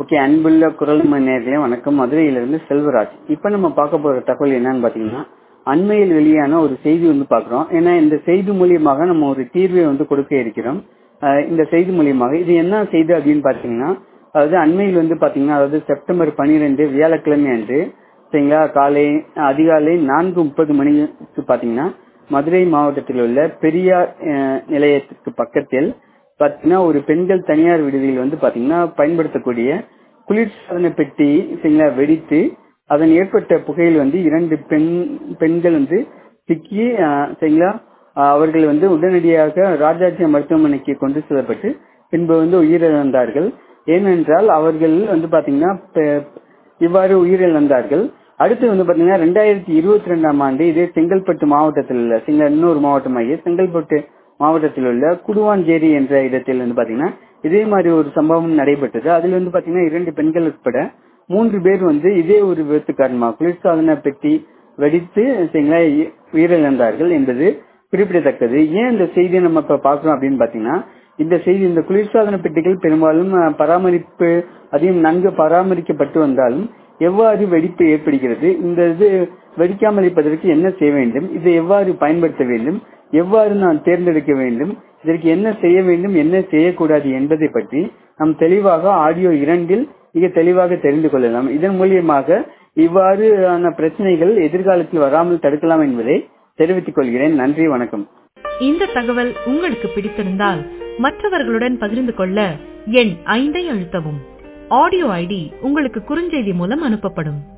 okay அன்புள்ள குரல் நேர்களே வணக்கம் மதுரையிலிருந்து செல்வராஜ் இப்ப நம்ம பார்க்க போற தகவல் என்னன்னு பாத்தீங்கன்னா அண்மையில் வெளியான ஒரு செய்தி வந்து பாக்குறோம் ஏன்னா இந்த செய்தி மூலியமாக நம்ம ஒரு தீர்வை வந்து கொடுக்க இருக்கிறோம் அஹ் இந்த செய்தி மூலியமாக இது என்ன செய்தி அப்படின்னு பாத்தீங்கன்னா அதாவது அண்மையில் வந்து பாத்தீங்கன்னா அதாவது செப்டம்பர் பனிரெண்டு வியாழக்கிழமை அன்று சரிங்களா காலை அதிகாலை நான்கு முப்பது மணிக்கு பாத்தீங்கன்னா மதுரை மாவட்டத்தில் உள்ள பெரியார் அஹ், நிலையத்துக்கு பக்கத்தில் பாத்தீங்கன்னா ஒரு பெண்கள் தனியார் விடுதியில் வந்து பாத்தீங்கன்னா பயன்படுத்தக்கூடிய குளிர்சாதன பெட்டி சரிங்களா வெடித்து அதன் ஏற்பட்ட புகையில் வந்து இரண்டு பெண் பெண்கள் வந்து சிக்கி அஹ், சரிங்களா அஹ், அவர்கள் வந்து உடனடியாக ராஜாஜி மருத்துவமனைக்கு கொண்டு செல்லப்பட்டு பின்பு வந்து உயிரிழந்தார்கள் ஏனென்றால் அவர்கள் வந்து பாத்தீங்கன்னா பெ- இவ்வாறு உயிரிழந்தார்கள் அடுத்து வந்து பாத்தீங்கன்னா ரெண்டாயிரத்தி இருபத்தி ரெண்டாம் ஆண்டு இதே செங்கல்பட்டு மாவட்டத்தில் உள்ள சிங்க இன்னொரு மாவட்டமாகிய செங்கல்பட்டு மாவட்டத்தில் உள்ள குடுவாஞ்சேரி என்ற இடத்தில் வந்து பாத்தீங்கன்னா இதே மாதிரி ஒரு சம்பவம் நடைபெற்றது அதில் வந்து பாத்தீங்கன்னா இரண்டு பெண்கள் உட்பட மூன்று பேர் வந்து இதே ஒரு விபத்து காரணமாக குளிர்சாதன பெட்டி வெடித்து சரிங்களா இ- உயிரிழந்தார்கள் என்பது குறிப்பிடத்தக்கது ஏன் இந்த செய்தியை நம்ம இப்ப பாக்குறோம் அப்படின்னு பாத்தீங்கன்னா இந்த செய்தி இந்த குளிர்சாதன பெட்டிகள் பெரும்பாலும் அஹ், பராமரிப்பு அதையும் நன்கு பராமரிக்கப்பட்டு வந்தாலும் எவ்வாறு வெடிப்பு ஏற்படுகிறது இந்த இது வெடிக்காமல் இருப்பதற்கு என்ன செய்ய வேண்டும் இதை எவ்வாறு பயன்படுத்த வேண்டும் எவ்வாறு நான் தேர்ந்தெடுக்க வேண்டும் இதற்கு என்ன செய்ய வேண்டும் என்ன செய்யக்கூடாது என்பதை பற்றி நாம் தெளிவாக ஆடியோ இரண்டில் மிக தெளிவாக தெரிந்து கொள்ளலாம் இதன் மூலியமாக இவ்வாறான பிரச்சனைகள் எதிர்காலத்தில் வராமல் தடுக்கலாம் என்பதை தெரிவித்துக் கொள்கிறேன் நன்றி வணக்கம் இந்த தகவல் உங்களுக்கு பிடித்திருந்தால் மற்றவர்களுடன் பகிர்ந்து கொள்ள எண் ஐந்தை அழுத்தவும் ஆடியோ ஐடி உங்களுக்கு குறுஞ்செய்தி மூலம் அனுப்பப்படும்